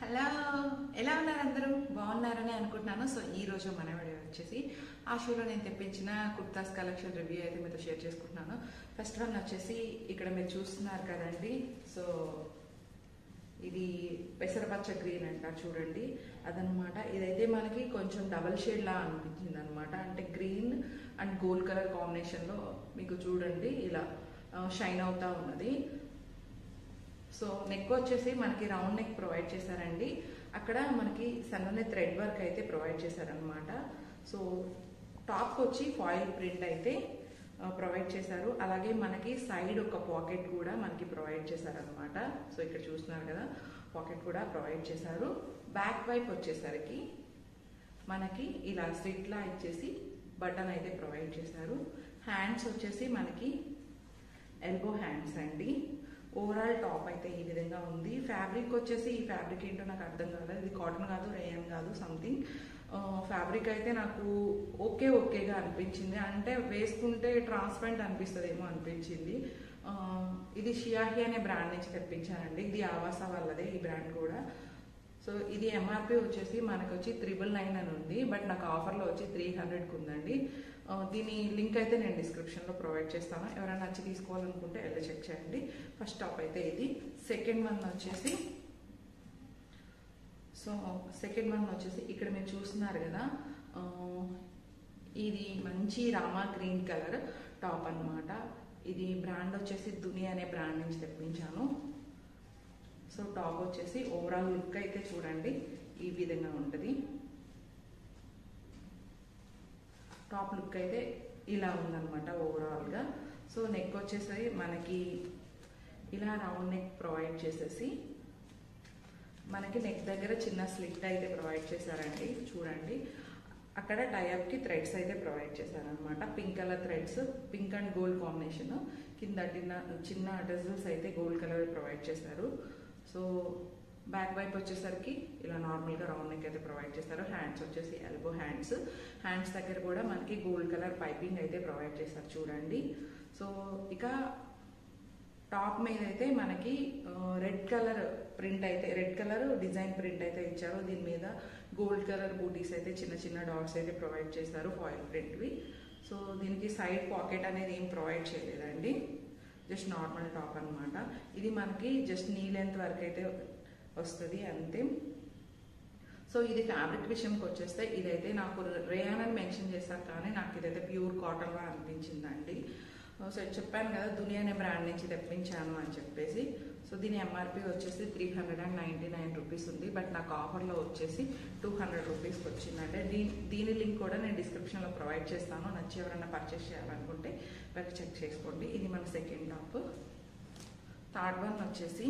Hello ఎలా ఉన్నారు అందరూ బాగున్నారని అనుకుంటున్నాను సో ఈ రోజు మన వీడియో వచ్చేసి ఆ షోలో నేను తెప్పించిన కుర్తాస్ కలెక్షన్ రివ్యూ అయితే మీతో షేర్ చేసుకుంటున్నాను ఫస్ట్ వన్ వచ్చేసి ఇక్కడ మీరు చూస్తున్నారు కదండి సో ఇది పెసరపచ్చ గ్రీన్ అంటారు చూడండి అదనమాట ఇదైతే మనకి కొంచెం డబల్ షేడ్ లా అనిపించింది అనమాట అంటే green and gold colour combination లో మీకు చూడండి ఇలా షైన్ అవుతా ఉన్నది సో నెక్ వచ్చేసి మనకి రౌండ్ నెక్ ప్రొవైడ్ చేశారండి అక్కడ మనకి సన్నని థ్రెడ్ వర్క్ అయితే ప్రొవైడ్ చేశారనమాట సో టాప్ వచ్చి ఫాయిల్ ప్రింట్ అయితే ప్రొవైడ్ చేశారు అలాగే మనకి సైడ్ ఒక పాకెట్ కూడా మనకి ప్రొవైడ్ చేశారనమాట సో ఇక్కడ చూస్తున్నారు కదా పాకెట్ కూడా ప్రొవైడ్ చేశారు బ్యాక్ వైప్ వచ్చేసరికి మనకి ఇలా స్లిట్లా ఇచ్చేసి బటన్ అయితే ప్రొవైడ్ చేశారు హ్యాండ్స్ వచ్చేసి మనకి ఎల్బో హ్యాండ్స్ అండి ఓవరాల్ టాప్ అయితే ఈ విధంగా ఉంది ఫ్యాబ్రిక్ వచ్చేసి ఈ ఫ్యాబ్రిక్ ఏంటో నాకు అర్థం కాలేదు ఇది కాటన్ కాదు రేయన్ కాదు సంథింగ్ ఫ్యాబ్రిక్ అయితే నాకు ఓకే ఓకేగా అనిపించింది అంటే వేసుకుంటే ట్రాన్స్పరెంట్ అనిపిస్తుందేమో అనిపించింది ఆ, ఇది షియాహి అనే బ్రాండ్ నుంచి తెప్పించానండి ఇది ఆవాసా వాళ్ళదే ఈ బ్రాండ్ కూడా సో ఇది ఎంఆర్పి వచ్చేసి మనకు వచ్చి త్రిబుల్ నైన్ అని ఉంది బట్ నాకు ఆఫర్లో వచ్చి త్రీ హండ్రెడ్కి ఉందండి ఆ, దీని లింక్ అయితే నేను డిస్క్రిప్షన్లో ప్రొవైడ్ చేస్తాను ఎవరైనా నచ్చి తీసుకోవాలనుకుంటే వెళ్ళి చెక్ చేయండి ఫస్ట్ టాప్ అయితే ఇది సెకండ్ వన్ వచ్చేసి సో సెకండ్ వన్ వచ్చేసి ఇక్కడ మీరు చూస్తున్నారు కదా ఆ, ఇది మంచి రామా గ్రీన్ కలర్ టాప్ అన్నమాట ఇది బ్రాండ్ వచ్చేసి దునియా అనే బ్రాండ్ నుంచి తెప్పించాను సో టాప్ వచ్చేసి ఓవరాల్ లుక్ అయితే చూడండి ఈ విధంగా ఉంటుంది టాప్ లుక్ అయితే ఇలా ఉందన్నమాట ఓవరాల్గా సో నెక్ వచ్చేసి మనకి ఇలా రౌండ్ నెక్ ప్రొవైడ్ చేసేసి మనకి నెక్ దగ్గర చిన్న స్లిట్ అయితే ప్రొవైడ్ చేశారండి చూడండి అక్కడ టైఅప్కి థ్రెడ్స్ అయితే ప్రొవైడ్ చేశారనమాట pink colour threads pink and gold combination కింద చిన్న చిన్న డజల్స్ అయితే గోల్డ్ కలర్ ప్రొవైడ్ చేశారు సో బ్యాక్ వైప్ వచ్చేసరికి ఇలా నార్మల్గా రౌండ్ నెక్ అయితే ప్రొవైడ్ చేస్తారు హ్యాండ్స్ వచ్చేసి ఎల్బో హ్యాండ్స్ హ్యాండ్స్ దగ్గర కూడా మనకి గోల్డ్ కలర్ పైపింగ్ అయితే ప్రొవైడ్ చేస్తారు చూడండి సో ఇక టాప్ మీద అయితే మనకి రెడ్ కలర్ ప్రింట్ అయితే రెడ్ కలర్ డిజైన్ ప్రింట్ అయితే ఇచ్చారు దీని మీద గోల్డ్ కలర్ బూటీస్ అయితే చిన్న చిన్న డాట్స్ అయితే ప్రొవైడ్ చేశారు ఫాయిల్ ప్రింట్వి సో దీనికి సైడ్ పాకెట్ అనేది ఏం ప్రొవైడ్ చేయలేదండి జస్ట్ నార్మల్ టాప్ అన్నమాట ఇది మనకి జస్ట్ నీ లెంత్ వరకు అయితే వస్తుంది అంతే సో ఇది ఫ్యాబ్రిక్ విషయంకి వచ్చేస్తే ఇదైతే నాకు రేయాన్ అని మెన్షన్ చేశారు కానీ నాకు ఇదైతే ప్యూర్ కాటన్లా అనిపించిందండి సో చెప్పాను కదా దునియా అనే బ్రాండ్ నుంచి తెప్పించాను అని చెప్పేసి సో దీని ఎంఆర్పి వచ్చేసి three hundred and ninety nine rupees ఉంది బట్ నాకు ఆఫర్లో వచ్చేసి టూ హండ్రెడ్ రూపీస్కి వచ్చిందంటే దీని దీని లింక్ కూడా నేను డిస్క్రిప్షన్లో ప్రొవైడ్ చేస్తాను నచ్చి ఎవరైనా పర్చేస్ చేయాలనుకుంటే వెళ్ళి చెక్ చేసుకోండి ఇది మన సెకండ్ టాప్ థర్డ్ వన్ వచ్చేసి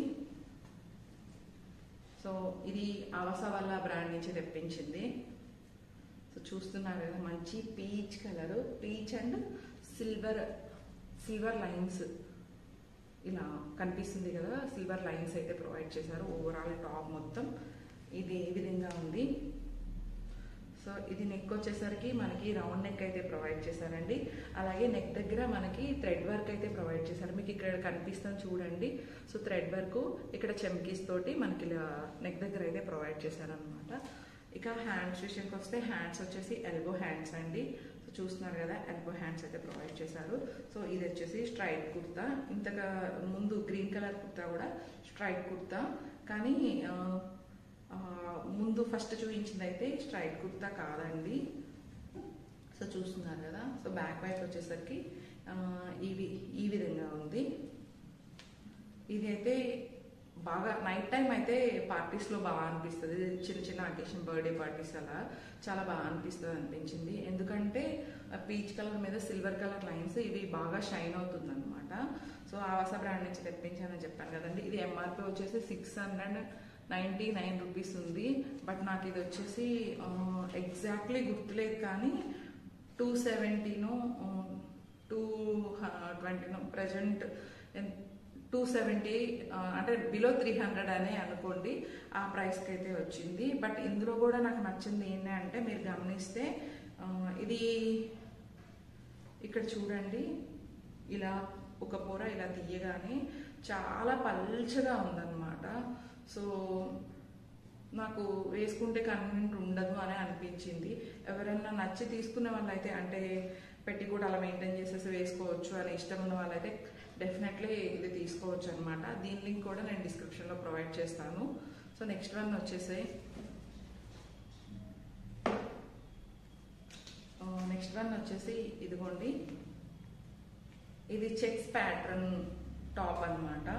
సో ఇది అవసా వల్ల బ్రాండ్ నుంచి తెప్పించింది సో చూస్తున్నారు కదా మంచి peach colour peach and silver silver lines ఇలా కనిపిస్తుంది కదా సిల్వర్ లైన్స్ అయితే ప్రొవైడ్ చేశారు ఓవరాల్ టాప్ మొత్తం ఇది ఏ విధంగా ఉంది సో ఇది నెక్ వచ్చేసరికి మనకి రౌండ్ నెక్ అయితే ప్రొవైడ్ చేశారండి అలాగే నెక్ దగ్గర మనకి థ్రెడ్ వర్క్ అయితే ప్రొవైడ్ చేశారు మీకు ఇక్కడ కనిపిస్తుంది చూడండి సో థ్రెడ్ వర్క్ ఇక్కడ చెమ్కీస్ తోటి మనకి నెక్ దగ్గర అయితే ప్రొవైడ్ చేశారనమాట ఇక హ్యాండ్స్ విషయానికి వస్తే హ్యాండ్స్ వచ్చేసి ఎల్బో హ్యాండ్స్ అండి సో చూస్తున్నారు కదా ఎల్బో హ్యాండ్స్ అయితే ప్రొవైడ్ చేశారు సో ఇది వచ్చేసి స్ట్రైట్ కుర్తా ఇంతగా ముందు గ్రీన్ కలర్ కుర్తా కూడా స్ట్రైట్ కుర్తా కానీ ఆ, ఆ, ముందు ఫస్ట్ చూపించింది అయితే స్ట్రైట్ కుర్తా కాదండి సో చూస్తున్నారు కదా సో బ్యాక్ వైప్ వచ్చేసరికి ఆ, ఈ వి- ఈ విధంగా ఉంది ఇది అయితే బాగా నైట్ టైం అయితే పార్టీస్లో బాగా అనిపిస్తుంది చిన్న చిన్న అకేషన్ బర్త్డే పార్టీస్ అలా చాలా బాగా అనిపిస్తుంది అనిపించింది ఎందుకంటే పీచ్ కలర్ మీద సిల్వర్ కలర్ లైన్స్ ఇవి బాగా షైన్ అవుతుంది అనమాట సో ఆవాస బ్రాండ్ నుంచి తెప్పించానని చెప్పాను కదండి ఇది ఎంఆర్పి వచ్చేసి six hundred ninety nine rupees ఉంది బట్ నాకు ఇది వచ్చేసి ఎగ్జాక్ట్లీ గుర్తులేదు కానీ టూ సెవెంటీనో టూ ట్వంటీనో ప్రజెంట్ టూ సెవెంటీ అంటే బిలో త్రీ హండ్రెడ్ అనే అనుకోండి ఆ ప్రైస్కి అయితే వచ్చింది బట్ ఇందులో కూడా నాకు నచ్చింది ఏంటి అంటే మీరు గమనిస్తే ఆ, ఇది ఇక్కడ చూడండి ఇలా ఒక పొర ఇలా తీయగానే చాలా పల్చగా ఉందన్నమాట సో నాకు వేసుకుంటే కన్వీనెంట్ ఉండదు అని అనిపించింది ఎవరైనా నచ్చి తీసుకునే వాళ్ళైతే అంటే పెట్టి కూడా అలా మెయింటైన్ చేసేసి వేసుకోవచ్చు అని ఇష్టం ఉన్న వాళ్ళైతే డెఫినెట్లీ ఇది తీసుకోవచ్చు అనమాట దీని లింక్ కూడా నేను డిస్క్రిప్షన్లో ప్రొవైడ్ చేస్తాను సో నెక్స్ట్ వన్ వచ్చేసి నెక్స్ట్ వన్ వచ్చేసి ఇదిగోండి ఇది చెక్స్ ప్యాటర్న్ టాప్ అన్నమాట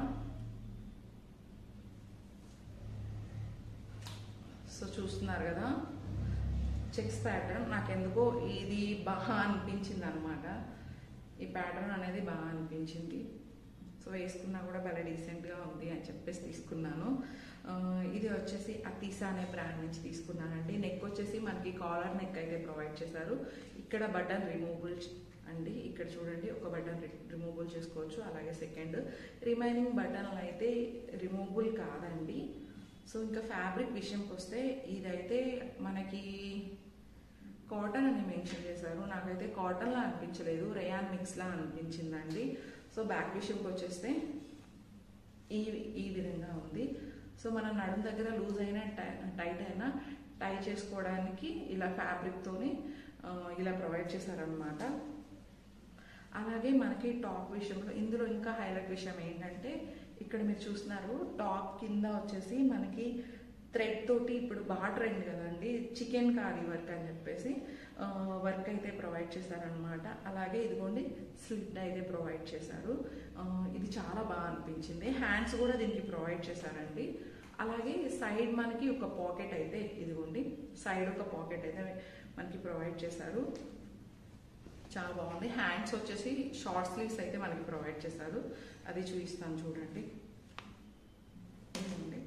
సో చూస్తున్నారు కదా చెక్స్ ప్యాటర్న్ నాకెందుకో ఇది బాగా అనిపించింది అనమాట ఈ ప్యాటర్న్ అనేది బాగా అనిపించింది సో వేసుకున్నా కూడా భలే డీసెంట్గా ఉంది అని చెప్పేసి తీసుకున్నాను ఆ, ఇది వచ్చేసి అతీసా అనే బ్రాండ్ నుంచి తీసుకున్నానండి నెక్ వచ్చేసి మనకి కాలర్ నెక్ అయితే ప్రొవైడ్ చేశారు ఇక్కడ బటన్ రిమూవబుల్ అండి ఇక్కడ చూడండి ఒక బటన్ రిమూవబుల్ చేసుకోవచ్చు అలాగే సెకండ్ రిమైనింగ్ బటన్లు అయితే రిమూవబుల్ కాదండి సో ఇంకా ఫ్యాబ్రిక్ విషయంకి వస్తే ఇదైతే మనకి కాటన్ అని మెన్షన్ చేశారు నాకైతే కాటన్లా అనిపించలేదు రేయాన్ మిక్స్లా అనిపించిందండి సో బ్యాక్ విషయంకి వచ్చేస్తే ఈ ఈ విధంగా ఉంది సో మన నడుం దగ్గర లూజ్ అయినా టై టైట్ అయినా టై చేసుకోవడానికి ఇలా ఫ్యాబ్రిక్తోని ఇలా ప్రొవైడ్ చేశారనమాట అలాగే మనకి టాప్ విషయంలో ఇందులో ఇంకా హైలైట్ విషయం ఏంటంటే ఇక్కడ మీరు చూస్తున్నారు టాప్ కింద వచ్చేసి మనకి థ్రెడ్ తోటి ఇప్పుడు బాగా ట్రెండ్ కదండి చికెన్ కారీ వర్క్ అని చెప్పేసి వర్క్ అయితే ప్రొవైడ్ చేశారనమాట అలాగే ఇదిగోండి స్లిట్ అయితే ప్రొవైడ్ చేశారు ఆ, ఇది చాలా బాగా అనిపించింది హ్యాండ్స్ కూడా దీనికి ప్రొవైడ్ చేశారండి అలాగే సైడ్ మనకి ఒక పాకెట్ అయితే ఇదిగోండి సైడ్ ఒక పాకెట్ అయితే మనకి ప్రొవైడ్ చేశారు చాలా బాగుంది హ్యాండ్స్ వచ్చేసి షార్ట్ స్లీవ్స్ అయితే మనకి ప్రొవైడ్ చేశారు అది చూపిస్తాను చూడండి ఇదిగోండి.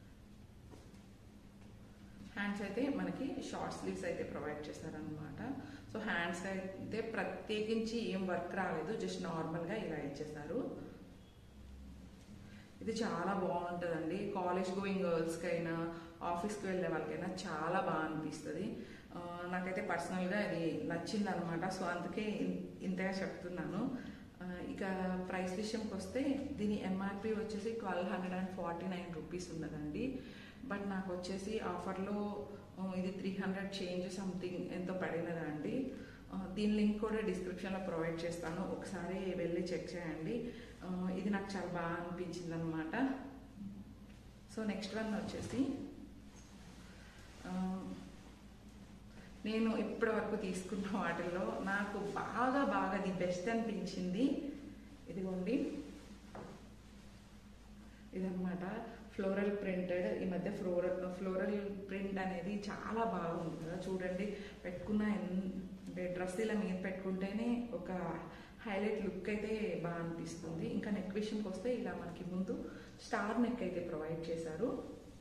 హ్యాండ్స్ అయితే మనకి షార్ట్ స్లీవ్స్ అయితే ప్రొవైడ్ చేశారనమాట సో హ్యాండ్స్ అయితే ప్రత్యేకించి ఏం వర్క్ రాలేదు జస్ట్ నార్మల్గా ఇలా ఇచ్చేసారు ఇది చాలా బాగుంటుందండి కాలేజ్ గోయింగ్ గర్ల్స్కి అయినా ఆఫీస్కి వెళ్ళే వాళ్ళకైనా చాలా బాగా అనిపిస్తుంది ఆ, నాకైతే పర్సనల్గా ఇది నచ్చింది అనమాట సో అందుకే ఇన్- ఇంతగా చెప్తున్నాను ఆ, ఇక ప్రైస్ విషయంకి వస్తే దీని ఎంఆర్పి వచ్చేసి twelve hundred and forty nine rupees ఉన్నదండి బట్ నాకు వచ్చేసి ఆఫర్లో ఆ, ఇది త్రీ హండ్రెడ్ చేంజ్ సంథింగ్ ఎంతో పడినదండి ఆ, దీని లింక్ కూడా డిస్క్రిప్షన్లో ప్రొవైడ్ చేస్తాను ఒకసారి వెళ్ళి చెక్ చేయండి ఆ, ఇది నాకు చాలా బాగా అనిపించింది అనమాట సో నెక్స్ట్ వన్ వచ్చేసి ఆ, నేను ఇప్పటి వరకు తీసుకున్న వాటిల్లో నాకు బాగా బాగా ది బెస్ట్ అనిపించింది ఇదిగోండి ఇదన్నమాట ఫ్లోరల్ ప్రింటెడ్ ఈ మధ్య ఫ్లోరల్ ఫ్లోరల్ ప్రింట్ అనేది చాలా బాగుంది కదా చూడండి పెట్టుకున్న ఎన్- అంటే డ్రెస్ ఇలా మీద పెట్టుకుంటేనే ఒక హైలైట్ లుక్ అయితే బాగా అనిపిస్తుంది ఇంకా నెక్ విషయంకి వస్తే ఇలా మనకి ముందు స్టార్ నెక్ అయితే ప్రొవైడ్ చేశారు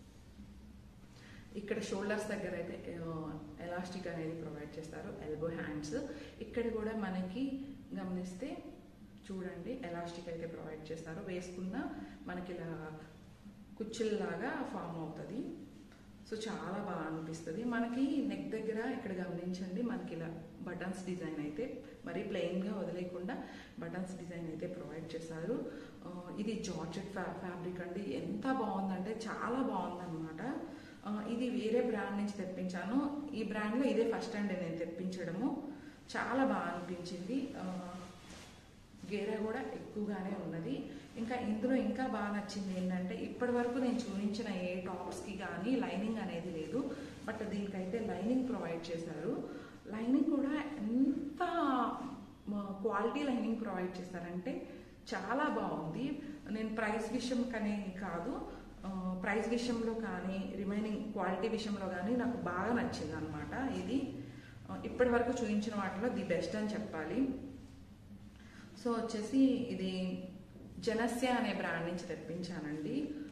ఇక్కడ షోల్డర్స్ దగ్గర అయితే ఎలాస్టిక్ అనేది ప్రొవైడ్ చేస్తారు ఎల్బో హ్యాండ్స్ ఇక్కడ కూడా మనకి గమనిస్తే చూడండి ఎలాస్టిక్ అయితే ప్రొవైడ్ చేస్తారు వేసుకున్న మనకి ఇలా కుచ్చిల్లాగా ఫామ్ అవుతుంది సో చాలా బాగా అనిపిస్తుంది మనకి నెక్ దగ్గర ఇక్కడ గమనించండి మనకి ఇలా బటన్స్ డిజైన్ అయితే మరి ప్లెయిన్గా వదిలేయకుండా బటన్స్ డిజైన్ అయితే ప్రొవైడ్ చేశారు ఆ, ఇది జార్జెట్ ఫ్యా ఫ్యాబ్రిక్ అండి ఎంత బాగుందంటే చాలా బాగుందన్నమాట ఆ, ఇది వేరే బ్రాండ్ నుంచి తెప్పించాను ఈ బ్రాండ్లో ఇదే ఫస్ట్ అండి నేను తెప్పించడము చాలా బాగా అనిపించింది ఆ, గేర కూడా ఎక్కువగానే ఉన్నది ఇంకా ఇందులో ఇంకా బాగా నచ్చింది ఏంటంటే ఇప్పటి వరకు నేను చూపించిన ఏ టాప్స్కి కానీ లైనింగ్ అనేది లేదు బట్ దీనికైతే లైనింగ్ ప్రొవైడ్ చేశారు లైనింగ్ కూడా ఎంత క్వాలిటీ లైనింగ్ ప్రొవైడ్ చేశారంటే చాలా బాగుంది నేను ప్రైస్ విషయం కానీ కాదు ఆ, ప్రైస్ విషయంలో కానీ రిమైనింగ్ క్వాలిటీ విషయంలో కానీ నాకు బాగా నచ్చింది అనమాట ఇది ఆ, ఇప్పటి వరకు చూపించిన వాటిలో ది బెస్ట్ అని చెప్పాలి సో వచ్చేసి ఇది జనస్య అనే బ్రాండ్ నుంచి తెప్పించానండి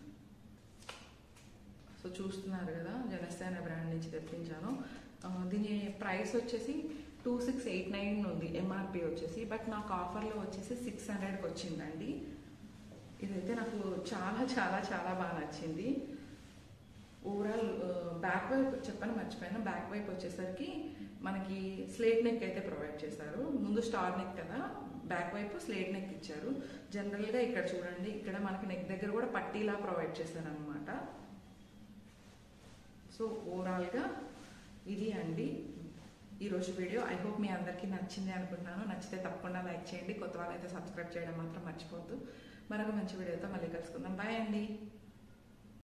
సో చూస్తున్నారు కదా జనస్య అనే బ్రాండ్ నుంచి తెప్పించాను ఆ, దీని ప్రైస్ వచ్చేసి టూ సిక్స్ ఎయిట్ నైన్ ఉంది ఎంఆర్పి వచ్చేసి బట్ నాకు ఆఫర్లో వచ్చేసి సిక్స్ హండ్రెడ్కి వచ్చిందండి ఇదైతే నాకు చాలా చాలా చాలా బాగా నచ్చింది ఓవరాల్ బ్యాక్ వైప్ చెప్పని మర్చిపోయాను బ్యాక్ వైప్ వచ్చేసరికి మనకి స్లేట్ నెక్ అయితే ప్రొవైడ్ చేశారు ముందు స్టార్ నెక్ కదా బ్యాక్ వైపు స్లేట్ నెక్ ఇచ్చారు జనరల్గా ఇక్కడ చూడండి ఇక్కడ మనకి నెక్ దగ్గర కూడా పట్టీలా ప్రొవైడ్ చేశారు అనమాట సో ఓవరాల్గా ఇది అండి ఈరోజు వీడియో ఐ హోప్ మీ అందరికీ నచ్చింది అనుకుంటున్నాను నచ్చితే తప్పకుండా లైక్ చేయండి కొత్త వాళ్ళైతే సబ్స్క్రైబ్ చేయడం మాత్రం మర్చిపోవద్దు మరొక మంచి వీడియోతో మళ్ళీ కలుసుకుందాం బాయ్ అండి